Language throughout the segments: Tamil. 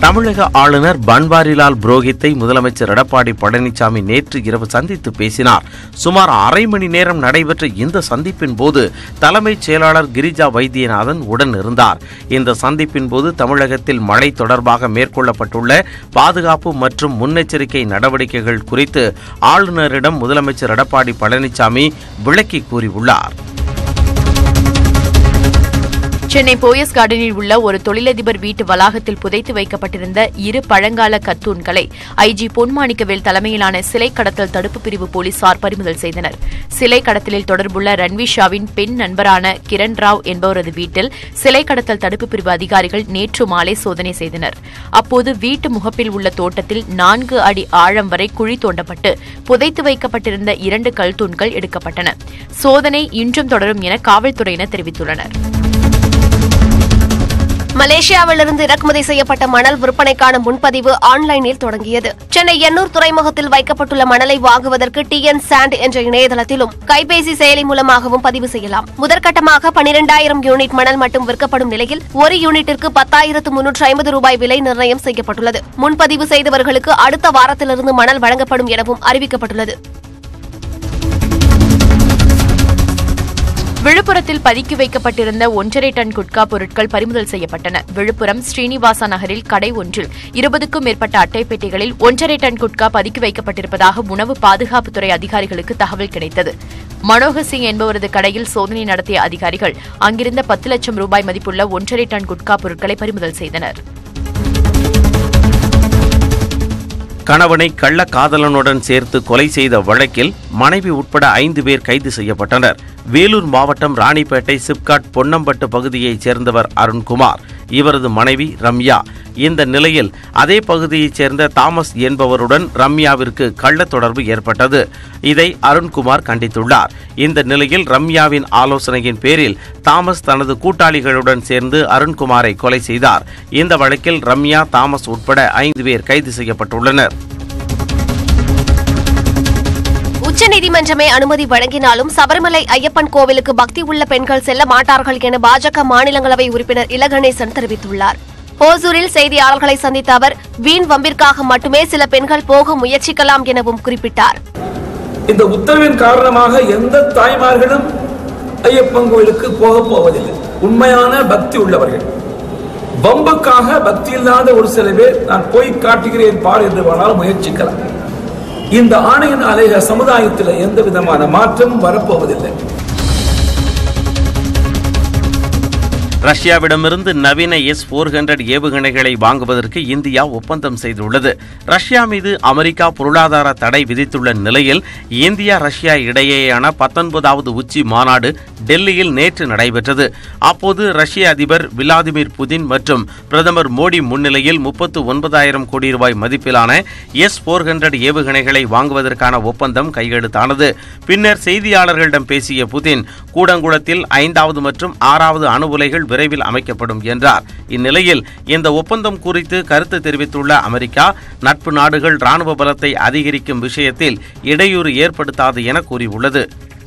தமிழக ஆளுநர் பன்வாரிலால் புரோஹித்தை முதலமைச்சர் எடப்பாடி பழனிசாமி நேற்று இரவு சந்தித்து பேசினார் சுமார் அரை மணி நேரம் நடைபெற்ற இந்த சந்திப்பின் போது தலைமைச் செயலாளர் கிரிஜா வைத்தியநாதன் உடன் இருந்தார் இந்த சந்திப்பின் போது தமிழகத்தில் மழை தொடர்பாக மேற்கொள்ளப்பட்டுள்ள பாதுகாப்பு மற்றும் முன்னெச்சரிக்கை நடவடிக்கைகள் குறித்து ஆளுநரிடம் முதலமைச்சர் எடப்பாடி பழனிசாமி விளக்கி கூறியுள்ளார் சென்னை போயஸ் கார்டனில் உள்ள ஒரு தொழிலதிபர் வீட்டு வளாகத்தில் புதைத்து வைக்கப்பட்டிருந்த இரு பழங்கால கத்தூன்களை ஐஜி பொன்மாணிக்கவேல் தலைமையிலான சிலை கடத்தல் தடுப்பு பிரிவு போலீசார் பறிமுதல் செய்தனர் சிலை கடத்தலில் தொடர்புள்ள ரன்விஷாவின் பெண் நண்பரான கிரண் ராவ் என்பவரது வீட்டில் சிலை கடத்தல் தடுப்பு பிரிவு அதிகாரிகள் நேற்று மாலை சோதனை செய்தனர் அப்போது வீட்டு முகப்பில் உள்ள தோட்டத்தில் நான்கு அடி ஆழம் வரை குழி தோண்டப்பட்டு புதைத்து வைக்கப்பட்டிருந்த இரண்டு கல் தூண்கள் எடுக்கப்பட்டன சோதனை இன்றும் தொடரும் என காவல்துறையினர் தெரிவித்துள்ளனர் மலேசியாவிலிருந்து இறக்குமதி செய்யப்பட்ட மணல் விற்பனைக்கான முன்பதிவு ஆன்லைனில் தொடங்கியது சென்னை எண்ணூர் துறைமுகத்தில் வைக்கப்பட்டுள்ள மணலை வாங்குவதற்கு டிஎன் சாண்ட் என்ற இணையதளத்திலும் கைபேசி செயலி மூலமாகவும் பதிவு செய்யலாம் முதற்கட்டமாக பனிரெண்டாயிரம் யூனிட் மணல் மட்டும் விற்கப்படும் நிலையில் ஒரு யூனிட்டிற்கு பத்தாயிரத்து முன்னூற்று ஐம்பது ரூபாய் விலை நிர்ணயம் செய்யப்பட்டுள்ளது முன்பதிவு செய்தவர்களுக்கு அடுத்த வாரத்திலிருந்து மணல் வழங்கப்படும் எனவும் அறிவிக்கப்பட்டுள்ளது விழுப்புரத்தில் பதுக்கி வைக்கப்பட்டிருந்த ஒன்றரை டன் குட்கா பொருட்கள் பறிமுதல் செய்யப்பட்டன விழுப்புரம் ஸ்ரீனிவாசா நகரில் கடை ஒன்றில் இருபதுக்கும் மேற்பட்ட அட்டை பெட்டிகளில் ஒன்றரை டன் குட்கா பதுக்கி வைக்கப்பட்டிருப்பதாக உணவு பாதுகாப்புத்துறை அதிகாரிகளுக்கு தகவல் கிடைத்தது மனோகர் சிங் என்பவரது கடையில் சோதனை நடத்திய அதிகாரிகள் அங்கிருந்த பத்து லட்சம் ரூபாய் மதிப்புள்ள ஒன்றரை டன் குட்கா பொருட்களை பறிமுதல் செய்தனர் கணவனை கள்ள காதலனுடன் சேர்த்து கொலை செய்த வழக்கில் மனைவி உட்பட ஐந்து பேர் கைது செய்யப்பட்டனர் வேலூர் மாவட்டம் ராணிப்பேட்டை சிப்காட் பொன்னம்பட்டு பகுதியைச் சேர்ந்தவர் அருண்குமார் இவரது மனைவி ரம்யா இந்த நிலையில் அதே பகுதியைச் சேர்ந்த தாமஸ் என்பவருடன் ரம்யாவிற்கு கள்ள தொடர்பு ஏற்பட்டது இதை அருண்குமார் கண்டித்துள்ளார் இந்த நிலையில் ரம்யாவின் ஆலோசனையின் பேரில் தாமஸ் தனது கூட்டாளிகளுடன் சேர்ந்து அருண்குமாரை கொலை செய்தார் இந்த வழக்கில் ரம்யா தாமஸ் உட்பட ஐந்து பேர் கைது செய்யப்பட்டுள்ளனர் உச்சநீதிமன்றமே அனுமதி வழங்கினாலும் சபரிமலை ஐயப்பன் கோவிலுக்கு பக்தி உள்ள பெண்கள் செல்ல மாட்டார்கள் என பாஜக மாநிலங்களவை உறுப்பினர் இலகணேசன் தெரிவித்துள்ளார் ஓசூரில் செய்தியாளர்களை சந்தித்த அவர் வீண் வம்பிற்காக மட்டுமே சில பெண்கள் போக முயற்சிக்கலாம் எனவும் குறிப்பிட்டார் இந்த உத்தரவின் காரணமாக எந்த தாய்மார்களும் ஐயப்பன் கோயிலுக்கு போக போவதில்லை உண்மையான பக்தி உள்ளவர்கள் வம்புக்காக பக்தி இல்லாத ஒரு சில பேர் நான் போய் காட்டுகிறேன் பார் என்று வேணால் முயற்சிக்கலாம் இந்த ஆணையின் அலைக சமுதாயத்தில் எந்த விதமான மாற்றமும் வரப்போவதில்லை ரஷ்யாவிடமிருந்து நவீன எஸ் போர் ஹண்ட்ரட் ஏவுகணைகளை வாங்குவதற்கு இந்தியா ஒப்பந்தம் செய்துள்ளது ரஷ்யா மீது அமெரிக்கா பொருளாதார தடை விதித்துள்ள நிலையில் இந்தியா ரஷ்யா இடையேயான பத்தொன்பதாவது உச்சி மாநாடு டெல்லியில் நேற்று நடைபெற்றது அப்போது ரஷ்ய அதிபர் விளாடிமிர் புதின் மற்றும் பிரதமர் மோடி முன்னிலையில் முப்பத்து ஒன்பதாயிரம் கோடி ரூபாய் மதிப்பிலான எஸ் போர் ஹண்ட்ரட் ஏவுகணைகளை வாங்குவதற்கான ஒப்பந்தம் கையெழுத்தானது பின்னர் செய்தியாளர்களிடம் பேசிய புதின் கூடங்குளத்தில் ஐந்தாவது மற்றும் ஆறாவது அணு உலைகள் விரைவில் அமைக்கப்படும் என்றார் இந்நிலையில் இந்த ஒப்பந்தம் குறித்து கருத்து தெரிவித்துள்ள அமெரிக்கா நட்பு நாடுகள் ராணுவ பலத்தை அதிகரிக்கும் விஷயத்தில் இடையூறு ஏற்படுத்தாது என கூறியுள்ளது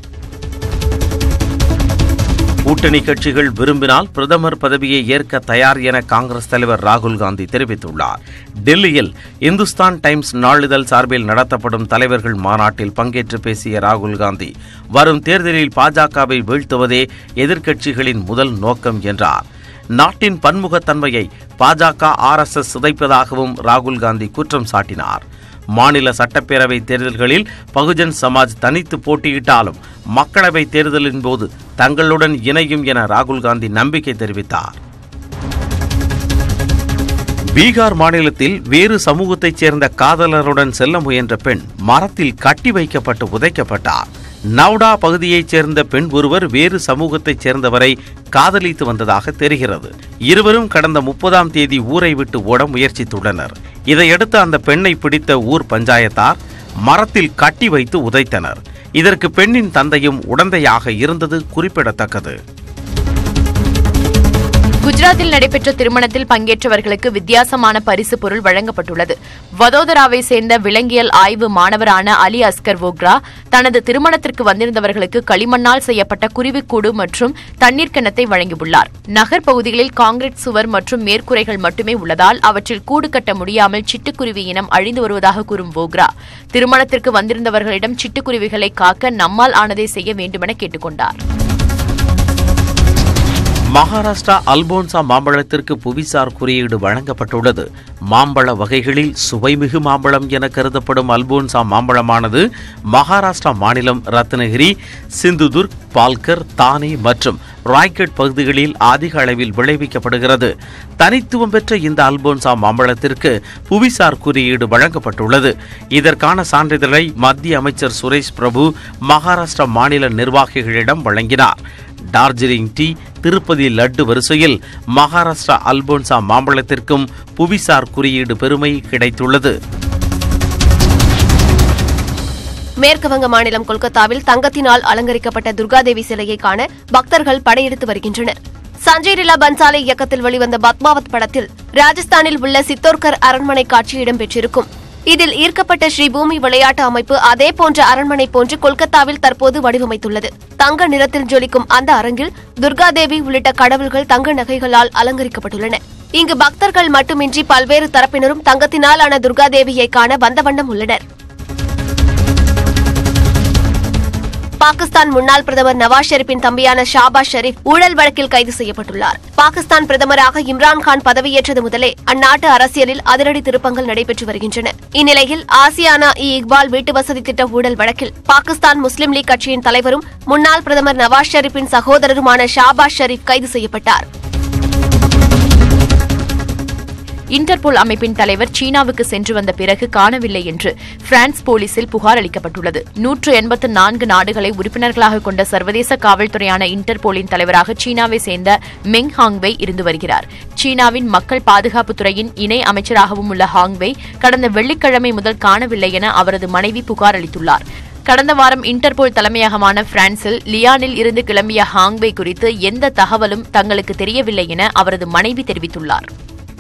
கூட்டணி கட்சிகள் விரும்பினால் பிரதமர் பதவியை ஏற்க தயார் என காங்கிரஸ் தலைவர் ராகுல் காந்தி தெரிவித்துள்ளார் டெல்லியில் இந்துஸ்தான் டைம்ஸ் நாளிதழ் சார்பில் நடத்தப்படும் தலைவர்கள் மாநாட்டில் பங்கேற்று பேசிய ராகுல் காந்தி வரும் தேர்தலில் பாஜகவை வீழ்த்துவதே எதிர்க்கட்சிகளின் முதல் நோக்கம் என்றார் நாட்டின் பன்முகத்தன்மையை பாஜக ஆர்எஸ்எஸ் சிதைப்பதாகவும் ராகுல் காந்தி குற்றம் சாட்டினார் மாநில சட்டப்பேரவை தேர்தல்களில் பகுஜன் சமாஜ் தனித்து போட்டியிட்டாலும் மக்களவை தேர்தலின் போது தங்களுடன் இணையும் என ராகுல் காந்தி நம்பிக்கை தெரிவித்தார் பீகார் மாநிலத்தில் வேறு சமூகத்தைச் சேர்ந்த காதலருடன் செல்ல முயன்ற பெண் மரத்தில் கட்டி வைக்கப்பட்டு உதைக்கப்பட்டார் நவ்டா பகுதியைச் சேர்ந்த பெண் ஒருவர் வேறு சமூகத்தைச் சேர்ந்தவரை காதலித்து வந்ததாக தெரிகிறது இருவரும் கடந்த முப்பதாம் தேதி ஊரை விட்டு ஓட முயற்சித்துள்ளனர் இதையடுத்து அந்த பெண்ணை பிடித்த ஊர் பஞ்சாயத்தார் மரத்தில் கட்டி வைத்து உதைத்தனர் இதற்கு பெண்ணின் தந்தையும் உடந்தையாக இருந்தது குறிப்பிடத்தக்கது குஜராத்தில் நடைபெற்ற திருமணத்தில் பங்கேற்றவர்களுக்கு வித்தியாசமான பரிசு பொருள் வழங்கப்பட்டுள்ளது வதோதராவை சேர்ந்த விலங்கியல் ஆய்வு மாணவரான அலி அஸ்கர் வோக்ரா தனது திருமணத்திற்கு வந்திருந்தவர்களுக்கு களிமண்ணால் செய்யப்பட்ட குருவிக்கூடு மற்றும் தண்ணீர் கிணத்தை வழங்கியுள்ளார் நகர் பகுதிகளில் காங்கிரீட் சுவர் மற்றும் மேற்கூரைகள் மட்டுமே உள்ளதால் அவற்றில் கூடு கட்ட முடியாமல் சிட்டுக்குருவி இனம் அழிந்து வருவதாக கூறும் வோக்ரா திருமணத்திற்கு வந்திருந்தவர்களிடம் சிட்டுக்குருவிகளை காக்க நம்மால் ஆனதை செய்ய வேண்டுமென கேட்டுக் கொண்டார் மகாராஷ்டிரா அல்போன்சா மாம்பழத்திற்கு புவிசார் குறியீடு வழங்கப்பட்டுள்ளது மாம்பழ வகைகளில் சுவைமிகு மாம்பழம் என கருதப்படும் அல்போன்சா மாம்பழமானது மகாராஷ்டிரா மாநிலம் ரத்னகிரி சிந்துதுர்க் பால்கர் தானே மற்றும் ராய்கட் பகுதிகளில் அதிக அளவில் விளைவிக்கப்படுகிறது தனித்துவம் பெற்ற இந்த அல்போன்சா மாம்பழத்திற்கு புவிசார் குறியீடு வழங்கப்பட்டுள்ளது இதற்கான சான்றிதழை மத்திய அமைச்சர் சுரேஷ் பிரபு மகாராஷ்டிரா மாநில நிர்வாகிகளிடம் வழங்கினார் டார்ஜிலிங் டீ திருப்பதி லட்டு வரிசையில் மகாராஷ்டிரா அல்போன்சா மாம்பழத்திற்கும் புவிசார் குறியீடு பெருமை கிடைத்துள்ளது மேற்குவங்க மாநிலம் கொல்கத்தாவில் தங்கத்தினால் அலங்கரிக்கப்பட்ட துர்காதேவி சிலையை காண பக்தர்கள் படையெடுத்து வருகின்றனர் சஞ்சய் லீலா பன்சாலை இயக்கத்தில் வெளிவந்த பத்மாவத் படத்தில் ராஜஸ்தானில் உள்ள சித்தோர்கர் அரண்மனை காட்சி இடம்பெற்றிருக்கும் இதில் ஈர்க்கப்பட்ட ஸ்ரீ பூமி விளையாட்டு அமைப்பு அதே போன்ற அரண்மனை போன்று கொல்கத்தாவில் தற்போது வடிவமைத்துள்ளது தங்க நிறத்தில் ஜொலிக்கும் அந்த அரங்கில் துர்காதேவி உள்ளிட்ட கடவுள்கள் தங்க நகைகளால் அலங்கரிக்கப்பட்டுள்ளன இங்கு பக்தர்கள் மட்டுமின்றி பல்வேறு தரப்பினரும் தங்கத்தினால் ஆன துர்காதேவியை காண வந்த வண்ணம் உள்ளனர் பாகிஸ்தான் முன்னாள் பிரதமர் நவாஸ் ஷெரீப்பின் தம்பியான ஷாபாஸ் ஷெரீப் ஊழல் வழக்கில் கைது செய்யப்பட்டுள்ளார் பாகிஸ்தான் பிரதமராக இம்ரான்கான் பதவியேற்றது முதலே அந்நாட்டு அரசியலில் அதிரடி திருப்பங்கள் நடைபெற்று வருகின்றன இந்நிலையில் ஆசியானா இ இக்பால் வீட்டு வசதி திட்ட ஊழல் வழக்கில் பாகிஸ்தான் முஸ்லிம் லீக் கட்சியின் தலைவரும் முன்னாள் பிரதமர் நவாஸ் ஷெரீப்பின் சகோதரருமான ஷாபாஸ் ஷெரீப் கைது செய்யப்பட்டார் இன்டர்போல் அமைப்பின் தலைவர் சீனாவுக்கு சென்று வந்த பிறகு காணவில்லை என்று பிரான்ஸ் போலீசில் புகார் அளிக்கப்பட்டுள்ளது நூற்று எண்பத்து நான்கு நாடுகளை உறுப்பினர்களாக கொண்ட சர்வதேச காவல்துறையான இன்டர்போலின் தலைவராக சீனாவை சேர்ந்த மெங் ஹாங்வெய் இருந்து வருகிறார் சீனாவின் மக்கள் பாதுகாப்புத் துறையின் இணை அமைச்சராகவும் உள்ள ஹாங்வெய் கடந்த வெள்ளிக்கிழமை முதல் காணவில்லை என அவரது மனைவி புகார் அளித்துள்ளார் கடந்த வாரம் இன்டர்போல் தலைமையகமான பிரான்சில் லியானில் இருந்து கிளம்பிய ஹாங்வெய் குறித்து எந்த தகவலும் தங்களுக்கு தெரியவில்லை என அவரது மனைவி தெரிவித்துள்ளார்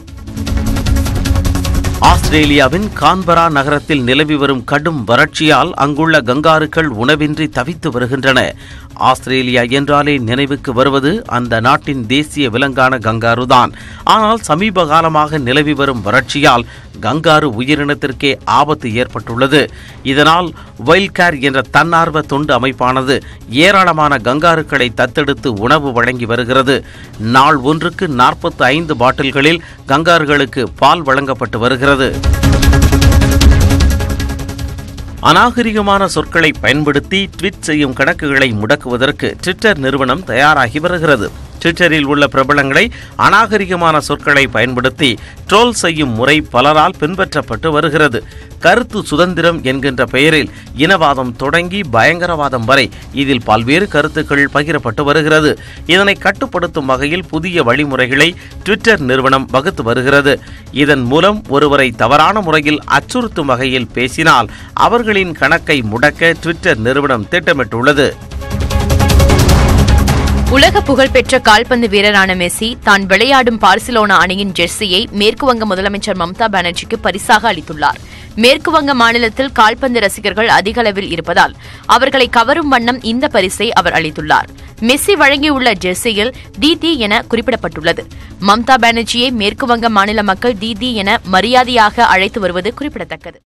ஆஸ்திரேலியாவின் கான்பரா நகரத்தில் நிலவி வரும் கடும் வறட்சியால் அங்குள்ள கங்காருக்கள் உணவின்றி தவித்து வருகின்றன ஆஸ்திரேலியா என்றாலே நினைவுக்கு வருவது அந்த நாட்டின் தேசிய விலங்கான கங்காருதான் ஆனால் சமீப காலமாக நிலவி வரும் வறட்சியால் கங்காரு உயிரினத்திற்கே ஆபத்து ஏற்பட்டுள்ளது இதனால் வைல்ட் கேர் என்ற தன்னார்வ தொண்டு அமைப்பானது ஏராளமான கங்காருக்களை தத்தெடுத்து உணவு வழங்கி வருகிறது நாள் ஒன்றுக்கு நாற்பத்தி ஐந்து பாட்டில்களில் கங்கார்களுக்கு பால் வழங்கப்பட்டு வருகிறது அநாகரிகமான சொற்களை பயன்படுத்தி ட்வீட் செய்யும் கணக்குகளை முடக்குவதற்கு ட்விட்டர் நிறுவனம் தயாராகி வருகிறது ட்விட்டரில் உள்ள பிரபலங்களை அநாகரிகமான சொற்களை பயன்படுத்தி ட்ரோல் செய்யும் முறை பலரால் பின்பற்றப்பட்டு வருகிறது கருத்து சுதந்திரம் என்கின்ற பெயரில் இனவாதம் தொடங்கி பயங்கரவாதம் வரை இதில் பல்வேறு கருத்துக்கள் பகிரப்பட்டு வருகிறது இதனை கட்டுப்படுத்தும் வகையில் புதிய வழிமுறைகளை ட்விட்டர் நிறுவனம் வகுத்து வருகிறது இதன் மூலம் ஒருவரை தவறான முறையில் அச்சுறுத்தும் வகையில் பேசினால் அவர்களின் கணக்கை முடக்க ட்விட்டர் நிறுவனம் திட்டமிட்டுள்ளது உலக புகழ்பெற்ற கால்பந்து வீரரான மெஸ்ஸி தான் விளையாடும் பார்சிலோனா அணியின் ஜெர்சியை மேற்குவங்க முதலமைச்சர் மம்தா பானர்ஜிக்கு பரிசாக அளித்துள்ளார் மேற்குவங்க மாநிலத்தில் கால்பந்து ரசிகர்கள் அதிக அளவில் இருப்பதால் அவர்களை கவரும் வண்ணம் இந்த பரிசை அவர் அளித்துள்ளார் மெஸ்ஸி வழங்கியுள்ள ஜெர்சியில் தீதி என குறிப்பிடப்பட்டுள்ளது மம்தா பானர்ஜியை மேற்குவங்க மாநில மக்கள் தீதி என மரியாதையாக அழைத்து வருவது குறிப்பிடத்தக்கது